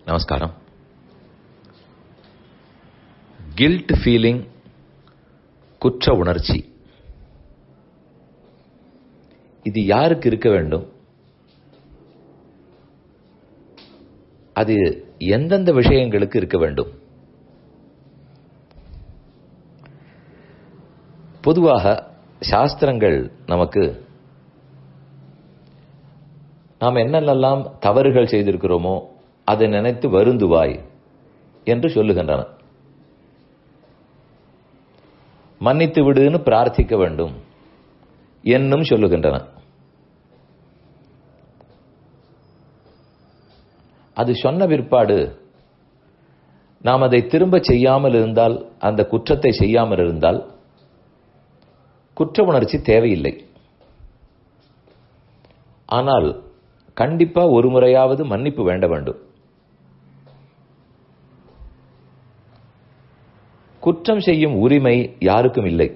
நமஸ்காரம் guilt feeling குற்ற உணர்ச்சி இது யாருக்கு இருக்க வேண்டும் அது எந்தெந்த விஷயங்களுக்கு இருக்க வேண்டும் பொதுவாக சாஸ்திரங்கள் நமக்கு நாம் என்னென்னலாம் தவறுகள் செய்திருக்கிறோமோ அதை நினைத்து வருந்துவாய் என்று சொல்லுகின்றன மன்னித்து விடுன்னு பிரார்த்திக்க வேண்டும் என்னும் சொல்லுகின்றன அது சொன்ன பிற்பாடு நாம் அதை திரும்ப செய்யாமல் இருந்தால் அந்த குற்றத்தை செய்யாமல் இருந்தால் குற்ற உணர்ச்சி தேவையில்லை ஆனால் கண்டிப்பா ஒரு முறையாவது மன்னிப்பு வேண்ட வேண்டும் குற்றம் செய்யும் உரிமை யாருக்கும் இல்லை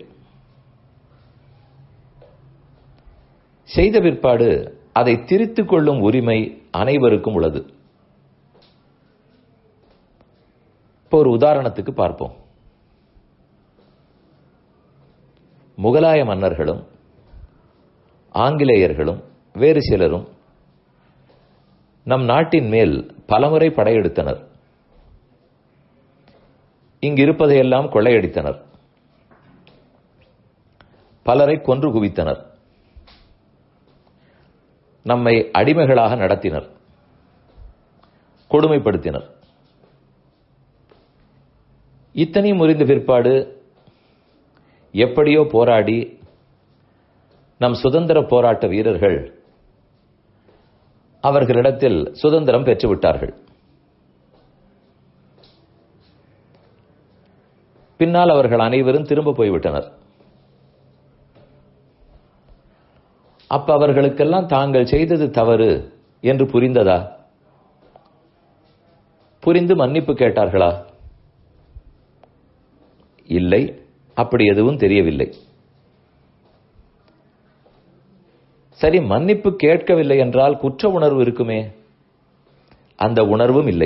செய்த பிற்பாடு அதை திரித்துக் கொள்ளும் உரிமை அனைவருக்கும் உள்ளது இப்போ ஒரு உதாரணத்துக்கு பார்ப்போம் முகலாய மன்னர்களும் ஆங்கிலேயர்களும் வேறு சிலரும் நம் நாட்டின் மேல் பலமுறை படையெடுத்தனர் இங்கிருப்பதையெல்லாம் கொள்ளையடித்தனர் பலரை கொன்று குவித்தனர் நம்மை அடிமைகளாக நடத்தினர் கொடுமைப்படுத்தினர் இத்தனையும் முறிந்த பிற்பாடு எப்படியோ போராடி நம் சுதந்திர போராட்ட வீரர்கள் அவர்களிடத்தில் சுதந்திரம் பெற்றுவிட்டார்கள் பின்னால் அவர்கள் அனைவரும் திரும்ப போய்விட்டனர் அப்ப அவர்களுக்கெல்லாம் தாங்கள் செய்தது தவறு என்று புரிந்ததா புரிந்து மன்னிப்பு கேட்டார்களா இல்லை அப்படி எதுவும் தெரியவில்லை சரி மன்னிப்பு கேட்கவில்லை என்றால் குற்ற உணர்வு இருக்குமே அந்த உணர்வும் இல்லை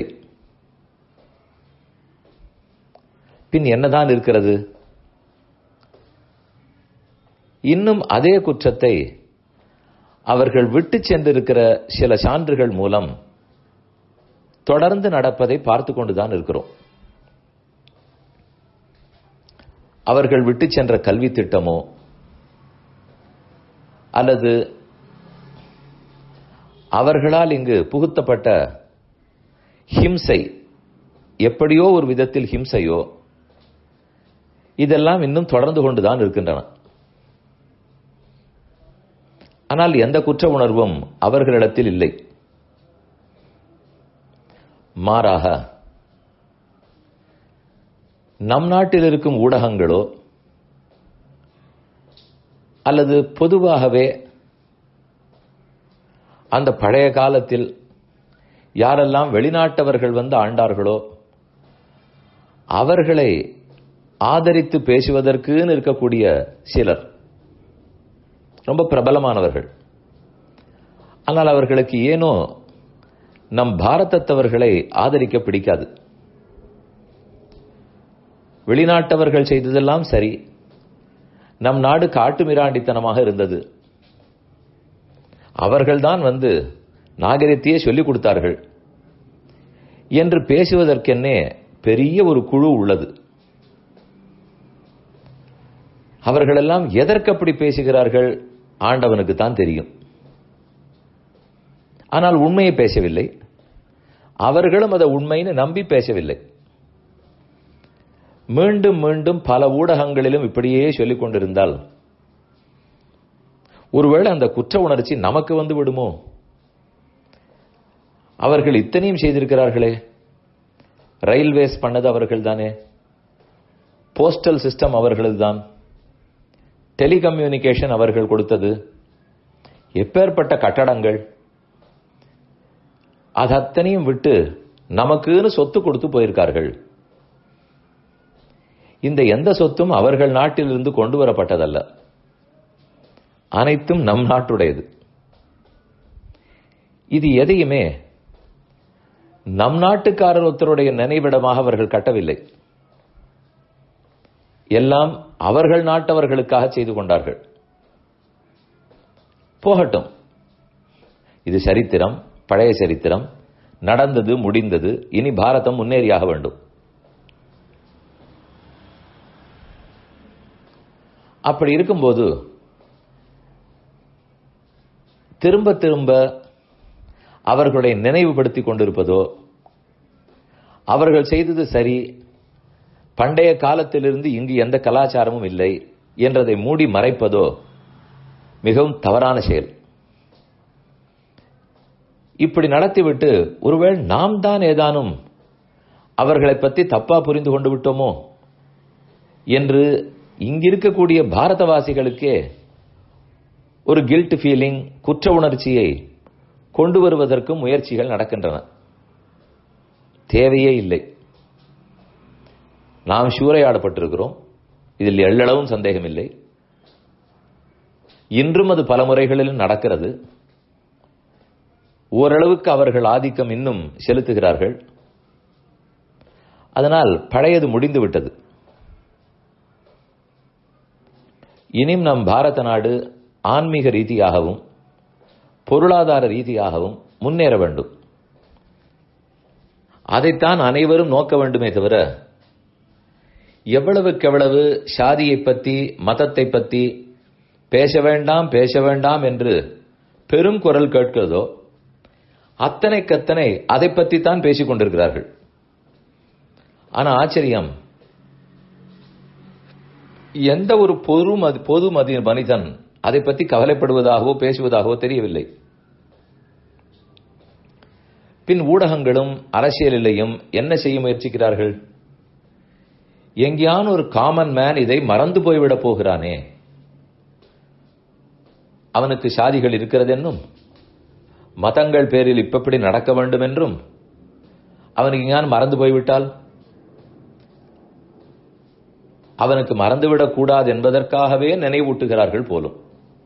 பின் என்னதான் இருக்கிறது இன்னும் அதே குற்றத்தை அவர்கள் விட்டு சென்றிருக்கிற சில சான்றுகள் மூலம் தொடர்ந்து நடப்பதை பார்த்து கொண்டுதான் இருக்கிறோம் அவர்கள் விட்டு சென்ற கல்வி திட்டமோ அல்லது அவர்களால் இங்கு புகுத்தப்பட்ட ஹிம்சை எப்படியோ ஒரு விதத்தில் ஹிம்சையோ இதெல்லாம் இன்னும் தொடர்ந்து கொண்டுதான் இருக்கின்றன ஆனால் எந்த குற்ற உணர்வும் அவர்களிடத்தில் இல்லை மாறாக நம் நாட்டில் இருக்கும் ஊடகங்களோ அல்லது பொதுவாகவே அந்த பழைய காலத்தில் யாரெல்லாம் வெளிநாட்டவர்கள் வந்து ஆண்டார்களோ அவர்களை ஆதரித்து பேசுவதற்குன்னு இருக்கக்கூடிய சிலர் ரொம்ப பிரபலமானவர்கள் ஆனால் அவர்களுக்கு ஏனோ நம் பாரதத்தவர்களை ஆதரிக்க பிடிக்காது வெளிநாட்டவர்கள் செய்ததெல்லாம் சரி நம் நாடு காட்டு மிராண்டித்தனமாக இருந்தது அவர்கள்தான் வந்து நாகரிகத்தையே சொல்லிக் கொடுத்தார்கள் என்று பேசுவதற்கென்னே பெரிய ஒரு குழு உள்ளது அவர்களெல்லாம் எதற்கு அப்படி பேசுகிறார்கள் ஆண்டவனுக்கு தான் தெரியும் ஆனால் உண்மையை பேசவில்லை அவர்களும் அதை உண்மைன்னு நம்பி பேசவில்லை மீண்டும் மீண்டும் பல ஊடகங்களிலும் இப்படியே சொல்லிக் கொண்டிருந்தால் ஒருவேளை அந்த குற்ற உணர்ச்சி நமக்கு வந்து விடுமோ அவர்கள் இத்தனையும் செய்திருக்கிறார்களே ரயில்வேஸ் பண்ணது அவர்கள் தானே போஸ்டல் சிஸ்டம் அவர்களது தான் டெலிகம்யூனிகேஷன் அவர்கள் கொடுத்தது எப்பேற்பட்ட கட்டடங்கள் அது அத்தனையும் விட்டு நமக்குன்னு சொத்து கொடுத்து போயிருக்கார்கள் இந்த எந்த சொத்தும் அவர்கள் நாட்டிலிருந்து கொண்டு வரப்பட்டதல்ல அனைத்தும் நம் நாட்டுடையது இது எதையுமே நம் நாட்டுக்காரர் ஒருத்தருடைய நினைவிடமாக அவர்கள் கட்டவில்லை எல்லாம் அவர்கள் நாட்டவர்களுக்காக செய்து கொண்டார்கள் போகட்டும் இது சரித்திரம் பழைய சரித்திரம் நடந்தது முடிந்தது இனி பாரதம் முன்னேறியாக வேண்டும் அப்படி இருக்கும்போது திரும்ப திரும்ப அவர்களை நினைவுபடுத்திக் கொண்டிருப்பதோ அவர்கள் செய்தது சரி பண்டைய காலத்திலிருந்து இங்கு எந்த கலாச்சாரமும் இல்லை என்றதை மூடி மறைப்பதோ மிகவும் தவறான செயல் இப்படி நடத்திவிட்டு ஒருவேளை நாம் தான் ஏதானும் அவர்களை பற்றி தப்பா புரிந்து கொண்டு விட்டோமோ என்று இங்கிருக்கக்கூடிய பாரதவாசிகளுக்கே ஒரு கில்ட் ஃபீலிங் குற்ற உணர்ச்சியை கொண்டு வருவதற்கு முயற்சிகள் நடக்கின்றன தேவையே இல்லை நாம் சூறையாடப்பட்டிருக்கிறோம் இதில் எள்ளளவும் சந்தேகமில்லை இன்றும் அது பல முறைகளிலும் நடக்கிறது ஓரளவுக்கு அவர்கள் ஆதிக்கம் இன்னும் செலுத்துகிறார்கள் அதனால் பழையது முடிந்து விட்டது இனியும் நம் பாரத நாடு ஆன்மீக ரீதியாகவும் பொருளாதார ரீதியாகவும் முன்னேற வேண்டும் அதைத்தான் அனைவரும் நோக்க வேண்டுமே தவிர எவ்வளவுக்கெவ்வளவு சாதியை பற்றி மதத்தை பற்றி பேச வேண்டாம் பேச வேண்டாம் என்று பெரும் குரல் கேட்கிறதோ அத்தனைக்கத்தனை அதை பற்றி தான் பேசிக் கொண்டிருக்கிறார்கள் ஆனா ஆச்சரியம் எந்த ஒரு பொது மதி பொது மதி மனிதன் அதை பற்றி கவலைப்படுவதாகவோ பேசுவதாகவோ தெரியவில்லை பின் ஊடகங்களும் அரசியலிலையும் என்ன செய்ய முயற்சிக்கிறார்கள் எங்கேயான ஒரு காமன் மேன் இதை மறந்து போய்விடப் போகிறானே அவனுக்கு சாதிகள் இருக்கிறது என்னும் மதங்கள் பேரில் இப்படி நடக்க வேண்டும் என்றும் அவனுக்கு எங்கேயான மறந்து போய்விட்டால் அவனுக்கு மறந்துவிடக் கூடாது என்பதற்காகவே நினைவூட்டுகிறார்கள் போலும்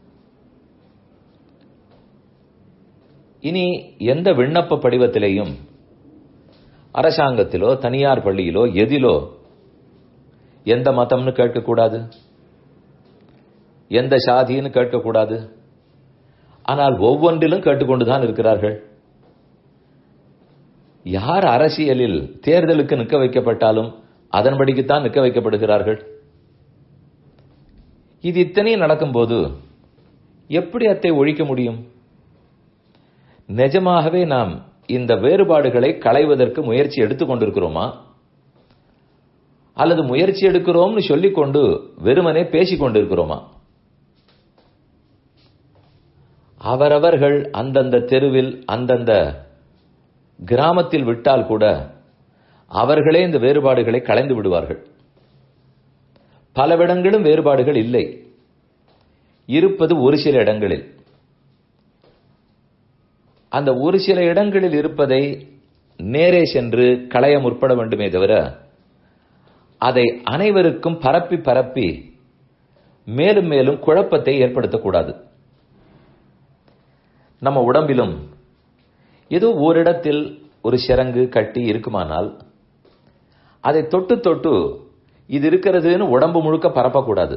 இனி எந்த விண்ணப்ப படிவத்திலேயும் அரசாங்கத்திலோ தனியார் பள்ளியிலோ எதிலோ எந்த மதம்னு கேட்கக்கூடாது எந்த சாதின்னு கேட்கக்கூடாது ஆனால் ஒவ்வொன்றிலும் கேட்டுக்கொண்டுதான் இருக்கிறார்கள் யார் அரசியலில் தேர்தலுக்கு நிற்க வைக்கப்பட்டாலும் அதன்படிக்குத்தான் நிற்க வைக்கப்படுகிறார்கள் இது இத்தனையும் நடக்கும்போது எப்படி அத்தை ஒழிக்க முடியும் நிஜமாகவே நாம் இந்த வேறுபாடுகளை களைவதற்கு முயற்சி எடுத்துக் கொண்டிருக்கிறோமா அல்லது முயற்சி எடுக்கிறோம்னு சொல்லிக்கொண்டு வெறுமனே பேசிக் கொண்டிருக்கிறோமா அவரவர்கள் அந்தந்த தெருவில் அந்தந்த கிராமத்தில் விட்டால் கூட அவர்களே இந்த வேறுபாடுகளை களைந்து விடுவார்கள் பலவிடங்களும் வேறுபாடுகள் இல்லை இருப்பது ஒரு சில இடங்களில் அந்த ஒரு சில இடங்களில் இருப்பதை நேரே சென்று களைய முற்பட வேண்டுமே தவிர அதை அனைவருக்கும் பரப்பி பரப்பி மேலும் மேலும் குழப்பத்தை ஏற்படுத்தக்கூடாது நம்ம உடம்பிலும் ஏதோ ஓரிடத்தில் ஒரு சிறங்கு கட்டி இருக்குமானால் அதை தொட்டு தொட்டு இது இருக்கிறதுன்னு உடம்பு முழுக்க பரப்பக்கூடாது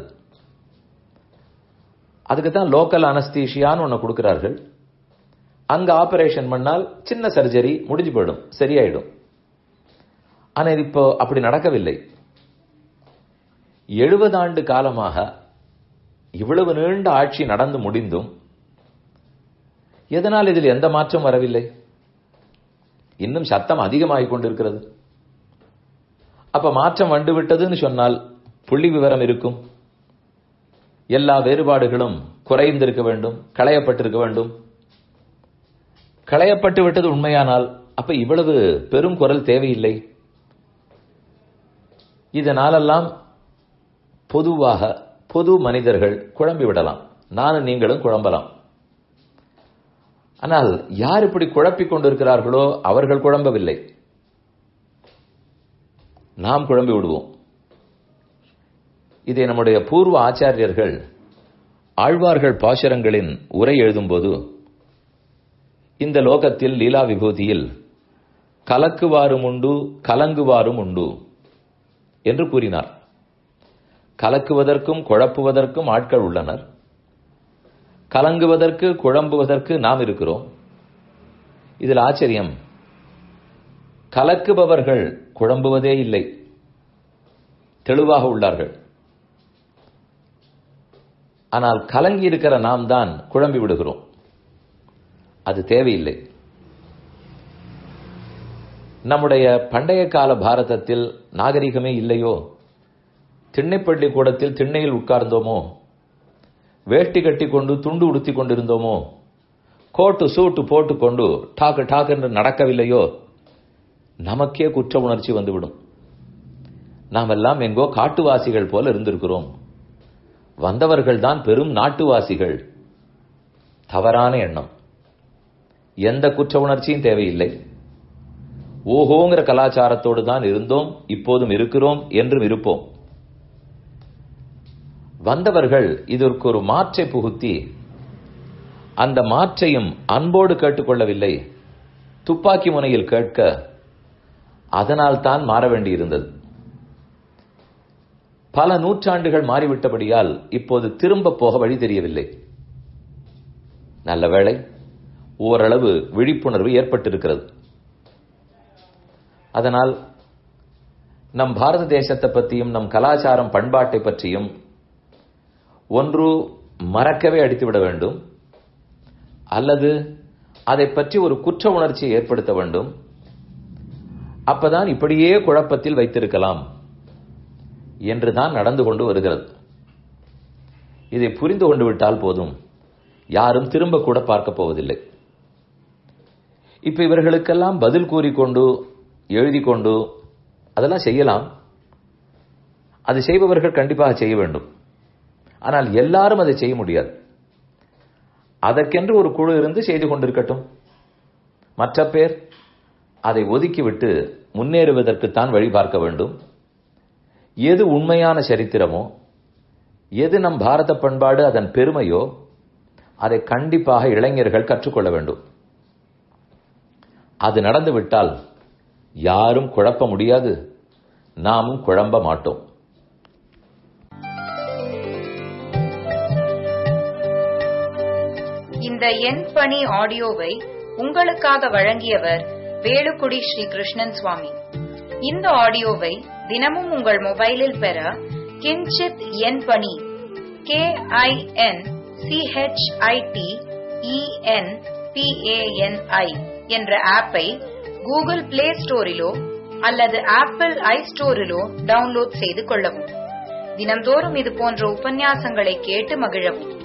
அதுக்கு தான் லோக்கல் அனஸ்தீஷியான்னு ஒன்று கொடுக்கிறார்கள் அங்க ஆபரேஷன் பண்ணால் சின்ன சர்ஜரி முடிஞ்சு போயிடும் சரியாயிடும் ஆனா இது இப்போ அப்படி நடக்கவில்லை எழுபது ஆண்டு காலமாக இவ்வளவு நீண்ட ஆட்சி நடந்து முடிந்தும் எதனால் இதில் எந்த மாற்றம் வரவில்லை இன்னும் சத்தம் அதிகமாகிக் கொண்டிருக்கிறது அப்ப மாற்றம் வந்துவிட்டதுன்னு சொன்னால் புள்ளி விவரம் இருக்கும் எல்லா வேறுபாடுகளும் குறைந்திருக்க வேண்டும் களையப்பட்டிருக்க வேண்டும் களையப்பட்டு விட்டது உண்மையானால் அப்ப இவ்வளவு பெரும் குரல் தேவையில்லை இதனாலெல்லாம் பொதுவாக பொது மனிதர்கள் குழம்பி விடலாம் நானும் நீங்களும் குழம்பலாம் ஆனால் யார் இப்படி குழப்பிக் கொண்டிருக்கிறார்களோ அவர்கள் குழம்பவில்லை நாம் குழம்பி விடுவோம் இதை நம்முடைய பூர்வ ஆச்சாரியர்கள் ஆழ்வார்கள் பாசுரங்களின் உரை எழுதும்போது இந்த லோகத்தில் லீலா விபூதியில் கலக்குவாரும் உண்டு கலங்குவாரும் உண்டு என்று கூறினார் கலக்குவதற்கும் குழப்புவதற்கும் ஆட்கள் உள்ளனர் கலங்குவதற்கு குழம்புவதற்கு நாம் இருக்கிறோம் இதில் ஆச்சரியம் கலக்குபவர்கள் குழம்புவதே இல்லை தெளிவாக உள்ளார்கள் ஆனால் கலங்கி இருக்கிற நாம் தான் குழம்பி விடுகிறோம் அது தேவையில்லை நம்முடைய பண்டைய கால பாரதத்தில் நாகரிகமே இல்லையோ திண்ணைப்பள்ளி கூடத்தில் திண்ணையில் உட்கார்ந்தோமோ வேஷ்டி கட்டி கொண்டு துண்டு உடுத்தி கொண்டிருந்தோமோ கோட்டு சூட்டு போட்டுக்கொண்டு டாக்கு டாக்கு என்று நடக்கவில்லையோ நமக்கே குற்ற உணர்ச்சி வந்துவிடும் நாம் எல்லாம் எங்கோ காட்டுவாசிகள் போல இருந்திருக்கிறோம் வந்தவர்கள் தான் பெரும் நாட்டுவாசிகள் தவறான எண்ணம் எந்த குற்ற உணர்ச்சியும் தேவையில்லை ஓஹோங்கிற கலாச்சாரத்தோடு தான் இருந்தோம் இப்போதும் இருக்கிறோம் என்றும் இருப்போம் வந்தவர்கள் இதற்கு ஒரு மாற்றை புகுத்தி அந்த மாற்றையும் அன்போடு கேட்டுக்கொள்ளவில்லை துப்பாக்கி முனையில் கேட்க அதனால் தான் மாற வேண்டியிருந்தது பல நூற்றாண்டுகள் மாறிவிட்டபடியால் இப்போது திரும்ப போக வழி தெரியவில்லை நல்ல வேளை ஓரளவு விழிப்புணர்வு ஏற்பட்டிருக்கிறது அதனால் நம் பாரத தேசத்தை பற்றியும் நம் கலாச்சாரம் பண்பாட்டை பற்றியும் ஒன்று மறக்கவே அடித்துவிட வேண்டும் அல்லது அதை பற்றி ஒரு குற்ற உணர்ச்சியை ஏற்படுத்த வேண்டும் அப்பதான் இப்படியே குழப்பத்தில் வைத்திருக்கலாம் என்றுதான் நடந்து கொண்டு வருகிறது இதை புரிந்து கொண்டு விட்டால் போதும் யாரும் திரும்ப கூட பார்க்க போவதில்லை இப்ப இவர்களுக்கெல்லாம் பதில் கூறிக்கொண்டு எழுதி கொண்டு அதெல்லாம் செய்யலாம் அது செய்பவர்கள் கண்டிப்பாக செய்ய வேண்டும் ஆனால் எல்லாரும் அதை செய்ய முடியாது அதற்கென்று ஒரு குழு இருந்து செய்து கொண்டிருக்கட்டும் மற்ற பேர் அதை ஒதுக்கிவிட்டு முன்னேறுவதற்குத்தான் வழி பார்க்க வேண்டும் எது உண்மையான சரித்திரமோ எது நம் பாரத பண்பாடு அதன் பெருமையோ அதை கண்டிப்பாக இளைஞர்கள் கற்றுக்கொள்ள வேண்டும் அது நடந்துவிட்டால் யாரும் குழப்ப முடியாது நாமும் குழம்ப மாட்டோம் இந்த எண் பணி ஆடியோவை உங்களுக்காக வழங்கியவர் வேலுக்குடி ஸ்ரீ கிருஷ்ணன் சுவாமி இந்த ஆடியோவை தினமும் உங்கள் மொபைலில் பெற கிஞ்சித் எண் பணி கே ஐ என் சிஹெச்ஐடி இஎன் பிஏஎன்ஐ என்ற ஆப்பை கூகுள் பிளே ஸ்டோரிலோ அல்லது ஆப்பிள் ஐ ஸ்டோரிலோ டவுன்லோட் செய்து கொள்ளவும் தினம்தோறும் இது போன்ற உபன்யாசங்களை கேட்டு மகிழவும்